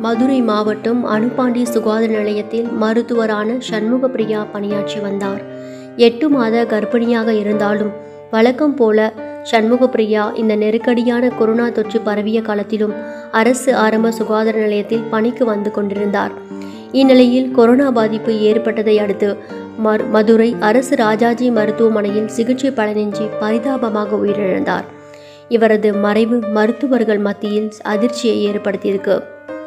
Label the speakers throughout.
Speaker 1: மதுரை மாவட்டம் அனுப்பாண்டி சுகாதார நிலையத்தில் மருத்துவரான சண்முகப்பிரியா பணியாற்றி வந்தார் எட்டு மாத கர்ப்பிணியாக இருந்தாலும் வழக்கம் போல சண்முகப்பிரியா இந்த நெருக்கடியான கொரோனா தொற்று பரவிய காலத்திலும் அரசு ஆரம்ப சுகாதார நிலையத்தில் பணிக்கு வந்து கொண்டிருந்தார் இந்நிலையில் கொரோனா பாதிப்பு ஏற்பட்டதை அடுத்து மர் மதுரை அரசு ராஜாஜி மருத்துவமனையில் சிகிச்சை பலனின்றி பரிதாபமாக உயிரிழந்தார் இவரது மறைவு மருத்துவர்கள் மத்தியில் அதிர்ச்சியை ஏற்படுத்தியிருக்கு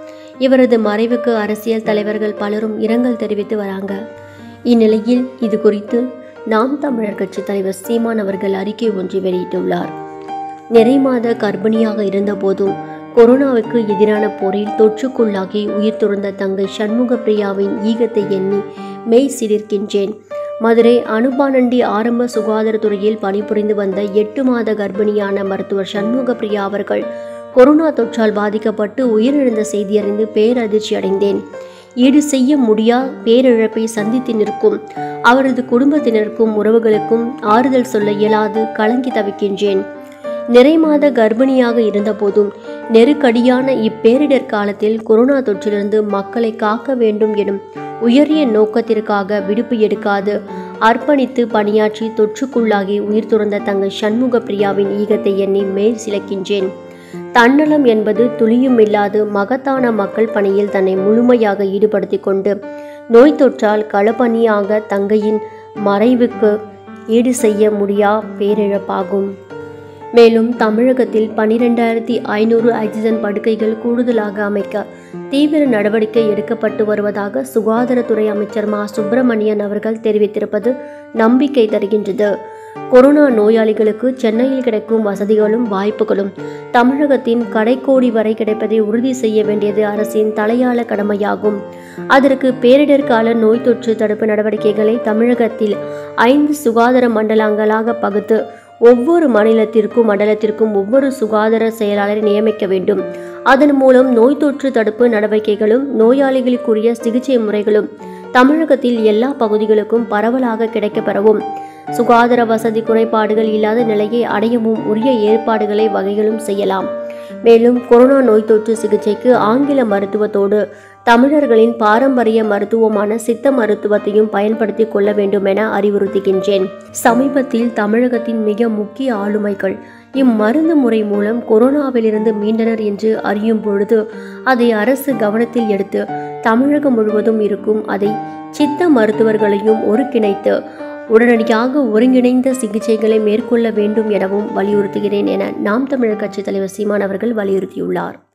Speaker 1: இவரது மறைவுக்கு அரசியல் தலைவர்கள் பலரும் இரங்கல் தெரிவித்து வராங்க இந்நிலையில் இது குறித்து நாம் தமிழர் கட்சி தலைவர் சீமான் அவர்கள் அறிக்கை ஒன்று வெளியிட்டுள்ளார் நிறை மாத கர்ப்பிணியாக இருந்தபோதும் கொரோனாவுக்கு எதிரான போரில் தொற்றுக்குள்ளாகி உயிர் துறந்த தங்கை சண்முக பிரியாவின் ஈகத்தை எண்ணி மெய் சிலிர்க்கின்றேன் மதுரை அனுபானண்டி ஆரம்ப சுகாதாரத்துறையில் பணிபுரிந்து வந்த எட்டு மாத கர்ப்பிணியான மருத்துவர் சண்முக பிரியா அவர்கள் கொரோனா தொற்றால் பாதிக்கப்பட்டு உயிரிழந்த செய்தியறிந்து பேரதிர்ச்சி அடைந்தேன் ஈடு செய்ய முடியா பேரிழப்பை சந்தித்து நிற்கும் அவரது குடும்பத்தினருக்கும் உறவுகளுக்கும் ஆறுதல் சொல்ல இயலாது கலங்கி தவிக்கின்றேன் நிறை மாத கர்ப்பிணியாக இருந்தபோதும் நெருக்கடியான இப்பேரிடர் காலத்தில் கொரோனா தொற்றிலிருந்து மக்களை காக்க வேண்டும் எனும் உயரிய நோக்கத்திற்காக விடுப்பு எடுக்காது அர்ப்பணித்து பணியாற்றி தொற்றுக்குள்ளாகி உயிர் துறந்த தங்கள் சண்முக பிரியாவின் ஈகத்தை எண்ணி மேல் சிலக்கின்றேன் தன்னலம் என்பது துளியும் இல்லாது மகத்தான மக்கள் பணியில் தன்னை முழுமையாக ஈடுபடுத்திக் கொண்டு நோய் தொற்றால் களப்பணியாக தங்கையின் மறைவுக்கு ஈடு செய்ய முடியா பேரிழப்பாகும் மேலும் தமிழகத்தில் பனிரெண்டாயிரத்தி ஐநூறு ஆக்சிஜன் படுக்கைகள் கூடுதலாக அமைக்க தீவிர நடவடிக்கை எடுக்கப்பட்டு வருவதாக சுகாதாரத்துறை அமைச்சர் மா சுப்பிரமணியன் அவர்கள் தெரிவித்திருப்பது நம்பிக்கை தருகின்றது கொரோனா நோயாளிகளுக்கு சென்னையில் கிடைக்கும் வசதிகளும் வாய்ப்புகளும் தமிழகத்தின் கடைக்கோடி வரை கிடைப்பதை உறுதி செய்ய வேண்டியது அரசின் தலையாள கடமையாகும் அதற்கு பேரிடர் கால நோய் தொற்று தடுப்பு நடவடிக்கைகளை தமிழகத்தில் ஐந்து சுகாதார மண்டலங்களாக பகுத்து ஒவ்வொரு மாநிலத்திற்கும் மண்டலத்திற்கும் ஒவ்வொரு சுகாதார செயலாளரை நியமிக்க வேண்டும் அதன் மூலம் நோய் தொற்று தடுப்பு நடவடிக்கைகளும் நோயாளிகளுக்குரிய சிகிச்சை முறைகளும் தமிழகத்தில் எல்லா பகுதிகளுக்கும் பரவலாக கிடைக்கப்பெறவும் சுகாதார வசதி குறைபாடுகள் இல்லாத நிலையை அடையவும் உரிய ஏற்பாடுகளை வகைகளும் செய்யலாம் மேலும் கொரோனா நோய் தொற்று சிகிச்சைக்கு ஆங்கில மருத்துவத்தோடு தமிழர்களின் பாரம்பரிய மருத்துவமான சித்த மருத்துவத்தையும் பயன்படுத்தி கொள்ள வேண்டும் என அறிவுறுத்துகின்றேன் சமீபத்தில் தமிழகத்தின் மிக முக்கிய ஆளுமைகள் இம்மருந்து முறை மூலம் கொரோனாவிலிருந்து மீண்டனர் என்று அறியும் பொழுது அதை அரசு கவனத்தில் எடுத்து தமிழகம் முழுவதும் இருக்கும் அதை சித்த மருத்துவர்களையும் ஒருங்கிணைத்து உடனடியாக ஒருங்கிணைந்த சிகிச்சைகளை மேற்கொள்ள வேண்டும் எனவும் வலியுறுத்துகிறேன் என நாம் தமிழர் கட்சி தலைவர் சீமான் அவர்கள் வலியுறுத்தியுள்ளார்